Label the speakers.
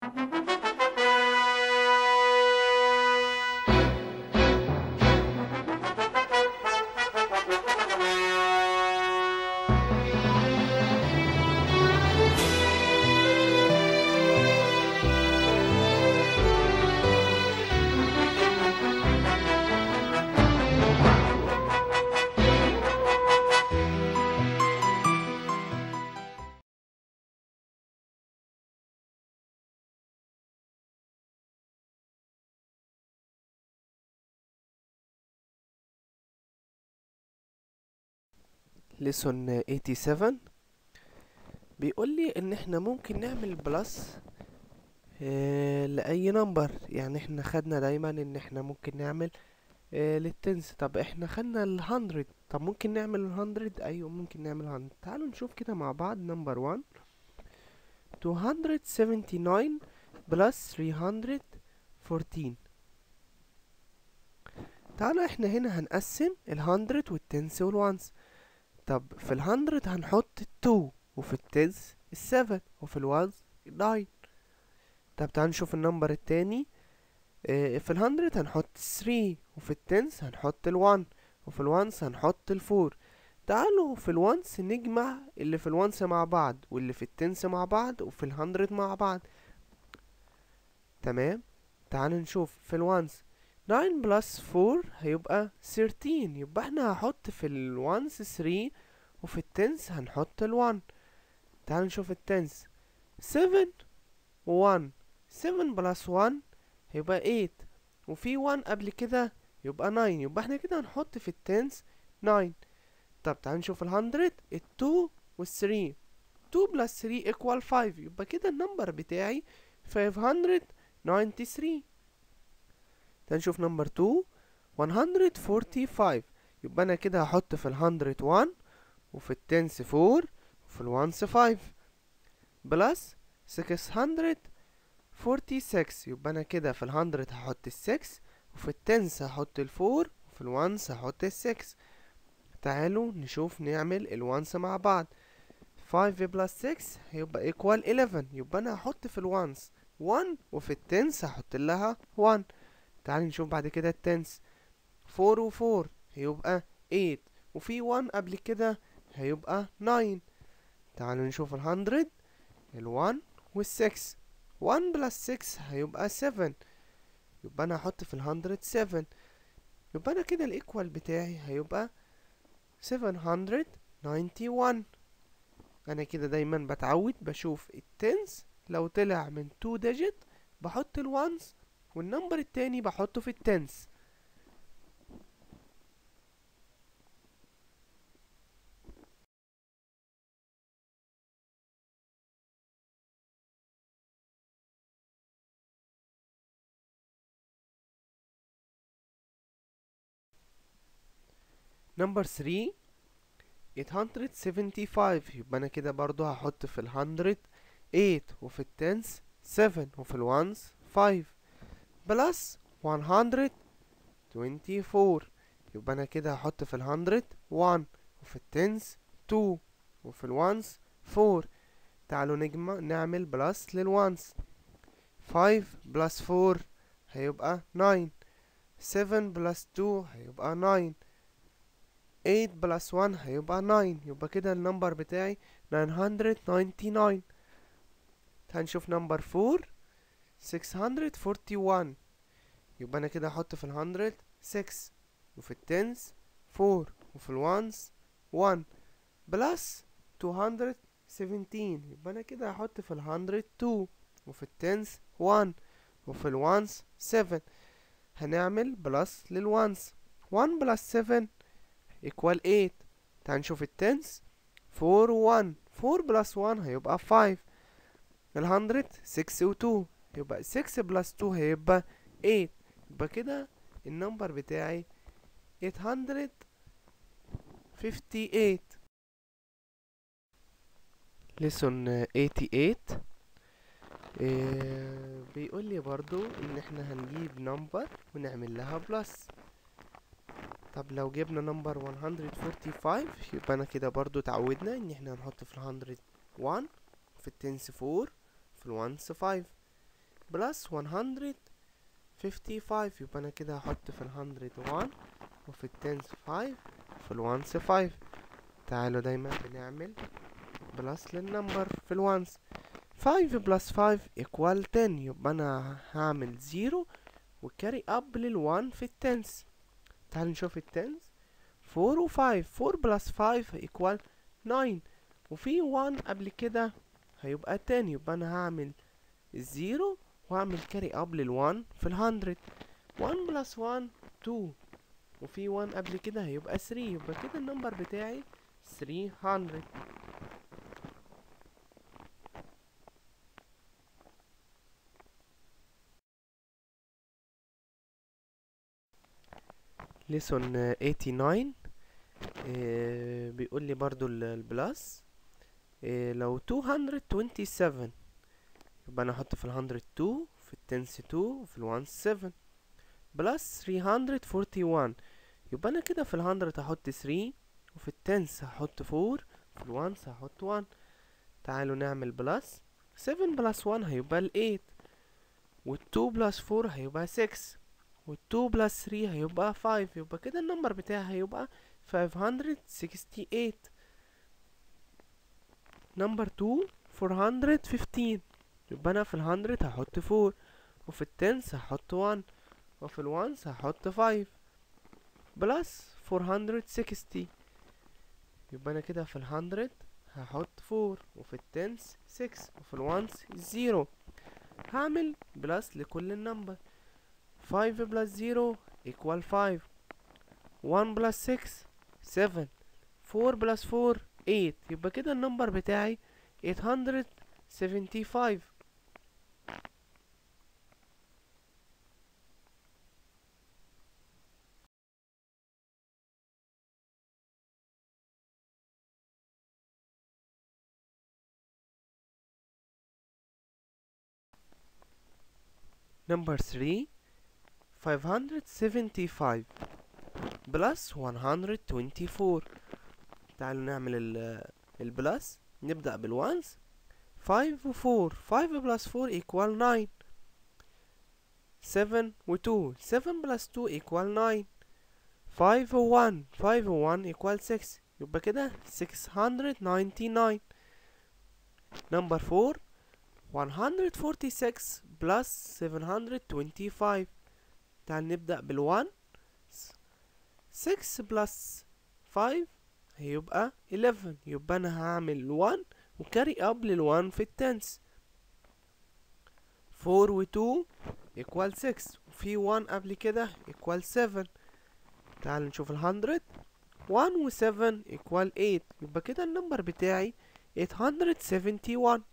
Speaker 1: lesson 87 بيقول لي ان احنا ممكن نعمل بلس آه لاي نمبر يعني احنا خدنا دايما ان احنا ممكن نعمل آه للتنس طب احنا خدنا الهندرد طب ممكن نعمل الهندرد ايوه ممكن نعمل هندرد تعالوا نشوف كده مع بعض نمبر 1 279 بلس 314 تعالوا احنا هنا هنقسم الهندرد والتنس والوانس طب في الهندرد هنحط التو وفي التنس السفن وفي الوانس الناين طب تعالوا نشوف النمبر التاني اه في الهندرد هنحط الثري وفي التنس هنحط الوان وفي الوانس هنحط الفور تعالوا في الوانس نجمع اللي في الوانس مع بعض واللي في التنس مع بعض وفي الهندرد مع بعض تمام تعالوا نشوف في الوانس 9 بلس 4 هيبقى 13 يبقى احنا هحط في الوانس 3 وفي التنس هنحط ال1 تعالوا نشوف التنس 7 1 7 بلس 1 هيبقى 8 وفي 1 قبل كده يبقى 9 يبقى احنا كده هنحط في التنس 9 طب تعالوا نشوف ال100 ال2 وال3 2 بلس 3 equal 5 يبقى كده النمبر بتاعي 593 تعال نشوف نمبر 2 145 يبقى انا كده هحط في الهندرد 1 وفي التنس 4 وفي الوانس 5 بلس 646 يبقى انا كده في الهندرد هحط ال 6 وفي التنس هحط ال 4 وفي الوانس هحط ال 6 تعالوا نشوف نعمل الوانس مع بعض 5 بلس 6 هيبقى equal 11 يبقى انا هحط في الوانس 1 وفي التنس هحط لها 1 تعالوا نشوف بعد كده التنس 4 و 4 هيبقى 8 وفي 1 قبل كده هيبقى 9 تعالوا نشوف ال100 ال1 وال6 1 بلس 6 هيبقى 7 يبقى انا هحط في ال100 7 يبقى انا كده الايكوال بتاعي هيبقى 791 انا كده دايما بتعود بشوف التنس لو طلع من 2 ديجيت بحط الوانس والنمبر التاني بحطه في التنس نمبر 3 875 يبقى انا كده برضو هحط في الهندرد 8 وفي التنس 7 وفي الوانس 5 بلس 124 يبقى انا كده هحط في الهندرد 1 وفي التنس 2 وفي الوانس 4 تعالوا نجمع نعمل بلس للوانس 5 بلس 4 هيبقى 9 7 بلس 2 هيبقى 9 8 بلس 1 هيبقى 9 يبقى كده النمبر بتاعي 999 هنشوف نمبر 4 641 يبقى انا كده هحط في الهندرد 6 وفي التنس 4 وفي الوانس 1 بلس 217 يبقى انا كده هحط في الهندرد 2 وفي التنس 1 وفي الوانس 7 هنعمل بلس للوانس 1 بلس 7 equal 8 تعال نشوف التنس 4 و 1 4 بلس 1 هيبقى 5 الهندرد 6 و 2 يبقى 6 بلس 2 هيبقى 8 يبقى كده النمبر بتاعي 858 lesson 88 إيه بيقول لي برضو ان احنا هنجيب نمبر ونعمل لها بلس طب لو جبنا نمبر 145 يبقى انا كده برضو اتعودنا ان احنا هنحط في الهندرد 1 في التنس 4 في الوانس 5 بلس 155 يبقى انا كده هحط في الهندرد 1 وفي التنس 5 في الوانس 5 تعالوا دايما بنعمل بلس للنمبر في الوانس 5 بلس 5 equal 10 يبقى انا هعمل 0 وكاري اب للوان في التنس تعالوا نشوف التنس 4 و 5 4 بلس 5 equal 9 وفي 1 قبل كده هيبقى 10 يبقى انا هعمل 0 واعمل كاري اب لل1 في الهندرد 1 بلس 1 2 وفي 1 قبل كده هيبقى 3 يبقى كده النمبر بتاعي 300 ليسون 89 آه بيقول لي برضو البلس آه لو 227 يبقى انا احط في الهندرد 2 في التنس 2 وفي الوانس 7 بلس 341 يبقى انا كده في الهندرد هحط 3 وفي التنس هحط 4 في الوانس هحط 1 تعالوا نعمل بلس 7 بلس 1 هيبقى ال 8 وال2 بلس 4 هيبقى 6 وال2 بلس 3 هيبقى 5 يبقى كده النمبر بتاعي هيبقى 568 نمبر 2 415 يبقى انا في الهندرد هحط 4 وفي التنس هحط 1 وفي الوانس هحط 5 بلس 460 يبقى انا كده في الهندرد هحط 4 وفي التنس 6 وفي الوانس 0 هعمل بلس لكل النمبر 5 بلس 0 equal 5 1 بلس 6 7 4 بلس 4 8 يبقى كده النمبر بتاعي 875 Number 3 575 plus 124 تعالوا نعمل ال البلس نبدأ بالوانز 5 و 4 5 plus 4 equal 9 7 و 2 7 plus 2 equal 9 5 و 1 5 و 1 equal 6 يبقى كده 699 number 4 146 plus 725 تعال نبدأ بالوان 6 plus 5 هيبقى 11 يبقى انا هعمل 1 وكاري اب لل1 في التنس 4 و 2 equal 6 وفي 1 قبل كده equal 7 تعال نشوف ال 100 1 و 7 equal 8 يبقى كده النمبر بتاعي 871